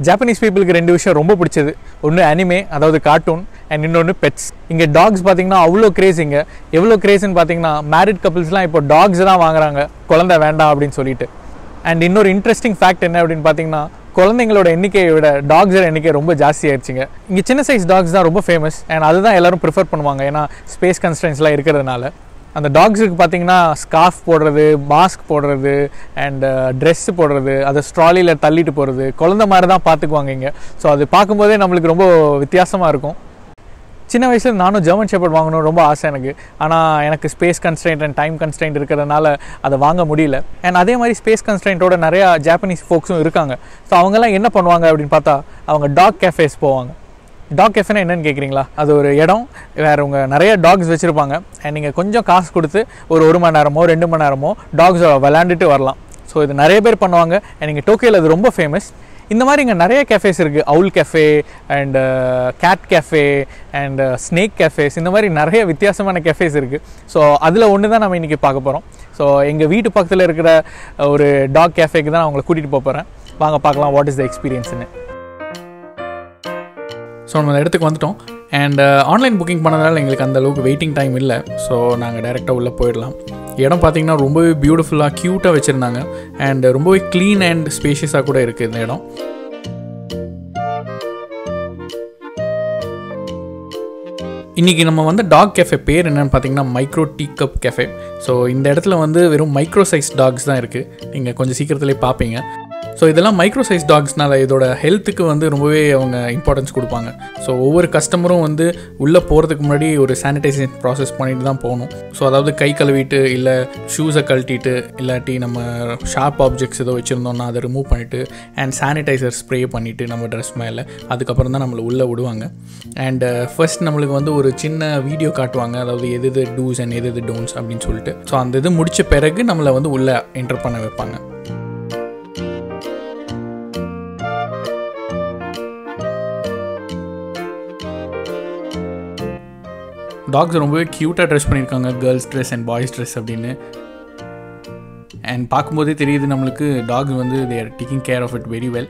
Japanese பீப்புளுக்கு ரெண்டு விஷயம் ரொம்ப பிடிச்சது ஒன்று அனிமே அதாவது கார்ட்டூன் அண்ட் இன்னொன்று பெட்ஸ் இங்கே டாக்ஸ் பார்த்தீங்கன்னா அவ்வளோ கிரேஸ் இங்கே எவ்வளோ கிரேஸ்ன்னு பார்த்தீங்கன்னா மேரிட் கப்பிள்ஸ்லாம் இப்போ டாக்ஸ் தான் வாங்குறாங்க குழந்தை வேண்டாம் அப்படின்னு சொல்லிட்டு அண்ட் இன்னொரு இன்ட்ரெஸ்டிங் ஃபேக்ட் என்ன அப்படின்னு பார்த்தீங்கன்னா குழந்தைங்களோட எண்ணிக்கையை விட டாக்ஸோட எண்ணிக்கை ரொம்ப ஜாஸ்தி ஆயிடுச்சுங்க இங்கே சின்ன சைஸ் டாக்ஸ் தான் ரொம்ப ஃபேமஸ் அண்ட் அதுதான் எல்லாரும் ப்ரிஃபர் பண்ணுவாங்க ஏன்னா ஸ்பேஸ் கன்ஸ்டன்ஸ்லாம் இருக்கிறதுனால அந்த டாக்ஸுக்கு பார்த்தீங்கன்னா ஸ்கார்ஃப் போடுறது மாஸ்க் போடுறது அண்ட் ட்ரெஸ் போடுறது அதை ஸ்ட்ராலியில் தள்ளிட்டு போகிறது குழந்த மாதிரி தான் பார்த்துக்குவாங்க இங்கே ஸோ அது பார்க்கும்போதே நம்மளுக்கு ரொம்ப வித்தியாசமாக இருக்கும் சின்ன வயசில் நானும் ஜெர்மன் ஷெப்பர்ட் வாங்கணும் ரொம்ப ஆசை எனக்கு ஆனால் எனக்கு space constraint and time constraint இருக்கிறதுனால அதை வாங்க முடியல அண்ட் அதே மாதிரி ஸ்பேஸ் கன்ஸ்ட்ரெயின்ட்டோட நிறையா ஜாப்பனீஸ் ஃபோக்ஸும் இருக்காங்க ஸோ அவங்கெல்லாம் என்ன பண்ணுவாங்க அப்படின்னு பார்த்தா அவங்க டாக் கேஃபேஸ் போவாங்க டாக் கேஃபேனா என்னன்னு கேட்குறீங்களா அது ஒரு இடம் வேறு உங்கள் நிறைய டாக்ஸ் வச்சுருப்பாங்க அண்ட் நீங்கள் கொஞ்சம் காசு கொடுத்து ஒரு ஒரு மணி நேரமோ ரெண்டு மணி நேரமோ டாக்ஸை விளையாண்டுட்டு வரலாம் ஸோ இது நிறைய பேர் பண்ணுவாங்க அண்ட் இங்கே டோக்கியோவில் அது ரொம்ப ஃபேமஸ் இந்த மாதிரி இங்கே நிறைய கேஃபேஸ் இருக்குது owl cafe and cat cafe and snake cafes இந்த மாதிரி நிறைய வித்தியாசமான கேஃபேஸ் இருக்குது ஸோ அதில் ஒன்று தான் நம்ம இன்றைக்கி பார்க்க போகிறோம் ஸோ எங்கள் வீட்டு பக்கத்தில் இருக்கிற ஒரு டாக் கேஃபேக்கு தான் நான் உங்களை கூட்டிகிட்டு போக போகிறேன் வாங்க பார்க்கலாம் வாட் இஸ் த எக்ஸ்பீரியன்ஸ்னு ஸோ நம்ம அந்த இடத்துக்கு வந்துட்டோம் அண்ட் ஆன்லைன் புக்கிங் பண்ணதால் எங்களுக்கு அந்த அளவுக்கு வெயிட்டிங் டைம் இல்லை ஸோ நாங்கள் டைரெக்டாக உள்ளே போயிடலாம் இடம் பார்த்தீங்கன்னா ரொம்பவே பியூட்டிஃபுல்லாக க்யூட்டாக வச்சுருந்தாங்க அண்ட் ரொம்பவே க்ளீன் அண்ட் ஸ்பேஷியஸாக கூட இருக்குது இந்த இடம் இன்றைக்கி நம்ம வந்து டாக் கேஃபே பேர் என்னென்னு பார்த்தீங்கன்னா micro tea cup cafe so இந்த இடத்துல வந்து வெறும் மைக்ரோ சைஸ் டாக்ஸ் தான் இருக்குது நீங்கள் கொஞ்சம் சீக்கிரத்துலேயே பார்ப்பீங்க ஸோ இதெல்லாம் மைக்ரோ சைஸ் டாக்ஸ்னால இதோட ஹெல்த்துக்கு வந்து ரொம்பவே அவங்க இம்பார்ட்டன்ஸ் கொடுப்பாங்க ஸோ ஒவ்வொரு கஸ்டமரும் வந்து உள்ளே போகிறதுக்கு முன்னாடி ஒரு சானிடைசேஷன் ப்ராசஸ் பண்ணிட்டு தான் போகணும் ஸோ அதாவது கை கழுவிட்டு இல்லை ஷூஸை கழட்டிட்டு இல்லாட்டி நம்ம ஷார்ப் ஆப்ஜெக்ட்ஸ் ஏதோ வச்சுருந்தோம்னா அதை ரிமூவ் பண்ணிவிட்டு அண்ட் சானிடைசர் ஸ்ப்ரே பண்ணிவிட்டு நம்ம ட்ரெஸ் மேலே அதுக்கப்புறம் தான் நம்மளை உள்ளே விடுவாங்க அண்ட் ஃபர்ஸ்ட் நம்மளுக்கு வந்து ஒரு சின்ன வீடியோ காட்டுவாங்க அதாவது எது எது டூஸ் அண்ட் எது எது டோன்ஸ் அப்படின்னு சொல்லிட்டு ஸோ அந்த இது முடித்த பிறகு நம்மளை வந்து உள்ளே என்டர் பண்ண வைப்பாங்க டாக்ஸ் ரொம்பவே க்யூட்டாக ட்ரெஸ் பண்ணியிருக்காங்க girls dress and boys dress அப்படின்னு அண்ட் பார்க்கும்போதே தெரியுது நம்மளுக்கு டாக்ஸ் வந்து they are taking care of it very well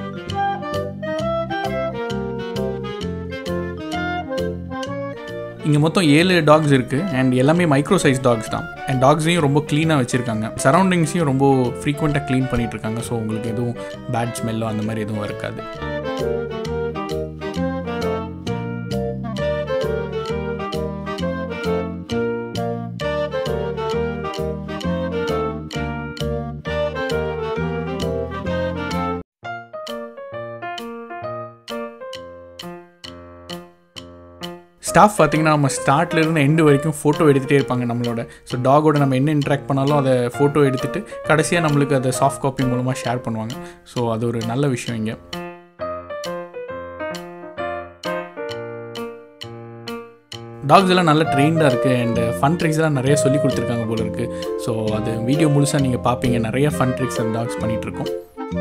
இங்கே மொத்தம் ஏழு டாக்ஸ் இருக்குது அண்ட் எல்லாமே மைக்ரோ சைஸ் டாக்ஸ் தான் அண்ட் டாக்ஸையும் ரொம்ப க்ளீனாக வச்சுருக்காங்க சரௌண்டிங்ஸையும் ரொம்ப ஃப்ரீக்வெண்ட்டாக க்ளீன் பண்ணிகிட்டு இருக்காங்க ஸோ உங்களுக்கு எதுவும் பேட் ஸ்மெல்லோ அந்த மாதிரி எதுவும் இருக்காது ஸ்டாஃப் பார்த்தீங்கன்னா நம்ம ஸ்டார்ட்ல இருந்து எண்டு வரைக்கும் ஃபோட்டோ எடுத்துகிட்டே இருப்பாங்க நம்மளோட ஸோ டாகோட நம்ம என்ன இன்ட்ராக்ட் பண்ணாலும் அதை ஃபோட்டோ எடுத்துகிட்டு கடைசியாக நம்மளுக்கு அதை சாஃப்ட் காப்பி மூலமாக ஷேர் பண்ணுவாங்க ஸோ அது ஒரு நல்ல விஷயம் இங்கே டாக்ஸ் எல்லாம் நல்ல ட்ரெயின்டாக இருக்குது அண்ட் ஃபன் ட்ரிக்ஸ் எல்லாம் நிறைய சொல்லி கொடுத்துருக்காங்க போல இருக்குது ஸோ அது வீடியோ முழுசாக நீங்கள் பார்ப்பீங்க நிறைய ஃபன் ட்ரிக்ஸ் அந்த டாக்ஸ் பண்ணிகிட்ருக்கோம்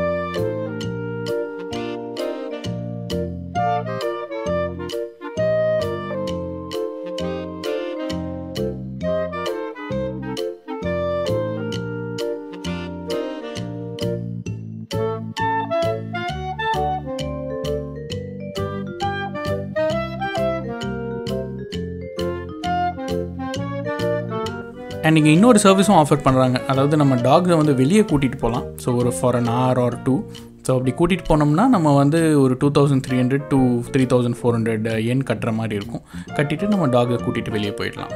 அண்ட் நீங்கள் இன்னொரு சர்வீஸும் ஆஃபர் பண்ணுறாங்க அதாவது நம்ம டாக்ஸை வந்து வெளியே கூட்டிகிட்டு போகலாம் ஸோ ஒரு for an hour or two so அப்படி கூட்டிகிட்டு போனோம்னா நம்ம வந்து ஒரு two thousand three hundred two three thousand four hundred என் கட்டுற மாதிரி இருக்கும் கட்டிட்டு நம்ம டாகை கூட்டிகிட்டு வெளியே போயிடலாம்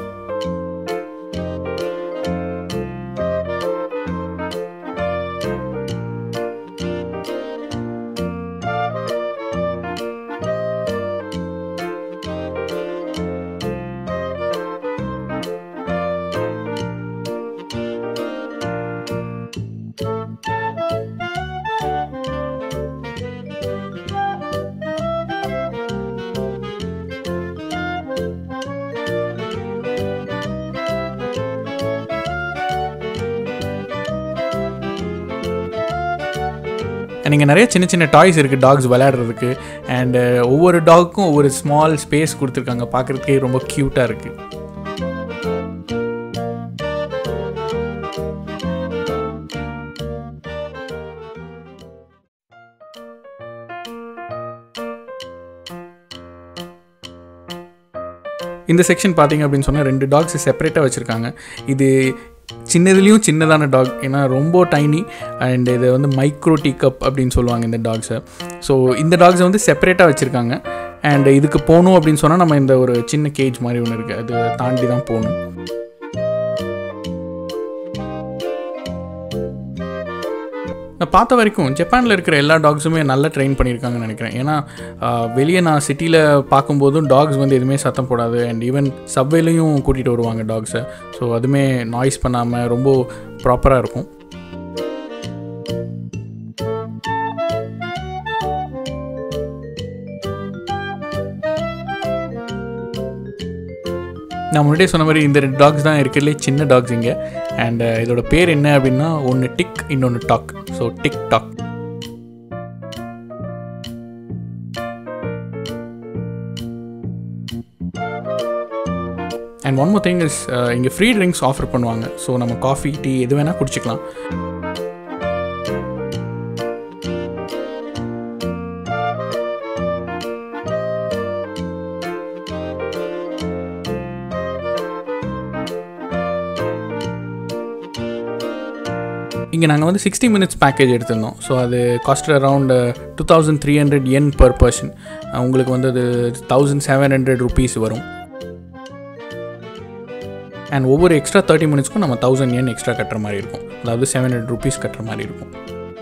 நீங்கள் நிறைய சின்ன சின்ன டாய்ஸ் இருக்குது டாக்ஸ் விளையாடுறதுக்கு அண்டு ஒவ்வொரு டாகுக்கும் ஒவ்வொரு ஸ்மால் ஸ்பேஸ் கொடுத்துருக்காங்க பார்க்குறதுக்கே ரொம்ப க்யூட்டாக இருக்குது இந்த செக்ஷன் பார்த்தீங்க அப்படின்னு சொன்னால் ரெண்டு டாக்ஸ் செப்பரேட்டாக வச்சுருக்காங்க இது சின்னதுலேயும் சின்னதான டாக் ஏன்னா ரொம்ப டைனி அண்ட் இது வந்து மைக்ரோ டீ கப் அப்படின்னு சொல்லுவாங்க இந்த டாக்ஸை ஸோ இந்த டாக்ஸை வந்து செப்பரேட்டாக வச்சுருக்காங்க அண்ட் இதுக்கு போகணும் அப்படின்னு சொன்னால் நம்ம இந்த ஒரு சின்ன கேஜ் மாதிரி ஒன்று இருக்குது அது தாண்டி தான் போகணும் நான் பார்த்த வரைக்கும் ஜப்பானில் இருக்கிற எல்லா டாக்ஸுமே நல்லா ட்ரெயின் பண்ணியிருக்காங்கன்னு நினைக்கிறேன் ஏன்னா ஆஹ், வெளியே நான் சிட்டியில் பார்க்கும்போதும் டாக்ஸ் வந்து எதுவுமே சத்தம் போடாது அண்ட் ஈவன் சப்வேலையும் கூட்டிகிட்டு வருவாங்க டாக்ஸை ஸோ அதுவுமே நாய்ஸ் பண்ணாமல் ரொம்ப ப்ராப்பராக இருக்கும் நான் முன்னாடியே சொன்ன மாதிரி இந்த ரெண்டு டாக்ஸ் தான் இருக்கிறதுலே சின்ன டாக்ஸ் இங்கே அண்ட் இதோட பேர் என்ன அப்படின்னா ஒன்று டிக் இன்னொன்று tock so tick tock and one more thing is இங்கே ஃப்ரீ ட்ரிங்க்ஸ் ஆஃபர் பண்ணுவாங்க ஸோ நம்ம காஃபி டீ எது வேணால் குடிச்சிக்கலாம் இங்கே நாங்கள் வந்து சிக்ஸ்டி மினிட்ஸ் பேக்கேஜ் எடுத்திருந்தோம் ஸோ அது cost around two thousand three hundred என் பர் பர்சன் உங்களுக்கு வந்து அது தௌசண்ட் செவன் ஹண்ட்ரட் ருபீஸ் வரும் அண்ட் ஒவ்வொரு எக்ஸ்ட்ரா தேர்ட்டி மினிட்ஸ்க்கும் நம்ம தௌசண்ட் என் எக்ஸ்ட்ரா கட்டுற மாதிரி இருக்கும் அதாவது செவன் ஹண்ட்ரட் ருபீஸ் கட்டுற மாதிரி இருக்கும்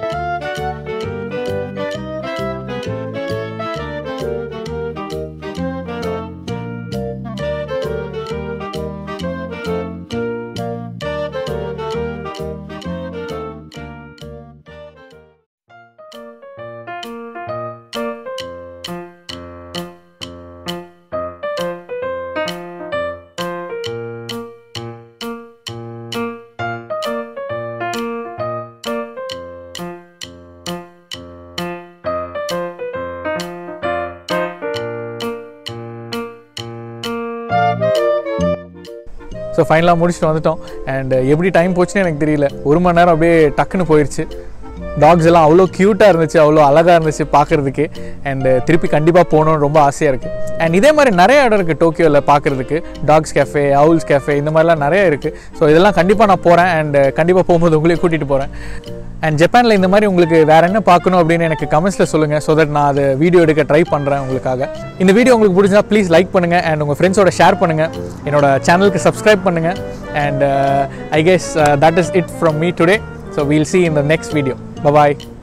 ஸோ ஃபைனலாக முடிச்சுட்டு வந்துட்டோம் அண்ட் எப்படி டைம் போச்சுன்னு எனக்கு தெரியல ஒரு மணி நேரம் அப்படியே டக்குன்னு போயிடுச்சு டாக்ஸ் எல்லாம் அவ்வளோ க்யூட்டாக இருந்துச்சு அவ்வளோ அழகாக இருந்துச்சு பார்க்குறதுக்கு அண்ட் திருப்பி கண்டிப்பாக போகணும்னு ரொம்ப ஆசையாக இருக்குது அண்ட் இதே மாதிரி நிறைய இடம் இருக்குது டோக்கியோவில் பார்க்குறதுக்கு டாக்ஸ் கேஃபே அவுல்ஸ் கேஃபே இந்த மாதிரிலாம் நிறைய இருக்குது ஸோ இதெல்லாம் கண்டிப்பாக நான் போகிறேன் அண்ட் கண்டிப்பாக போகும்போது உங்களையும் கூட்டிகிட்டு போகிறேன் அண்ட் ஜப்பானில் இந்த மாதிரி உங்களுக்கு வேற என்ன பார்க்கணும் அப்படின்னு எனக்கு கமெண்ட்ஸில் சொல்லுங்கள் ஸோ தட் நான் அதை வீடியோ எடுக்க ட்ரை பண்ணுறேன் உங்களுக்காக இந்த வீடியோ உங்களுக்கு பிடிச்சா ப்ளீஸ் லைக் பண்ணுங்கள் அண்ட் உங்கள் ஃப்ரெண்ட்ஸோட ஷேர் பண்ணுங்கள் என்னோட சேனலுக்கு சப்ஸ்கிரைப் பண்ணுங்கள் and I guess that is it from me today so we'll see in the next video bye bye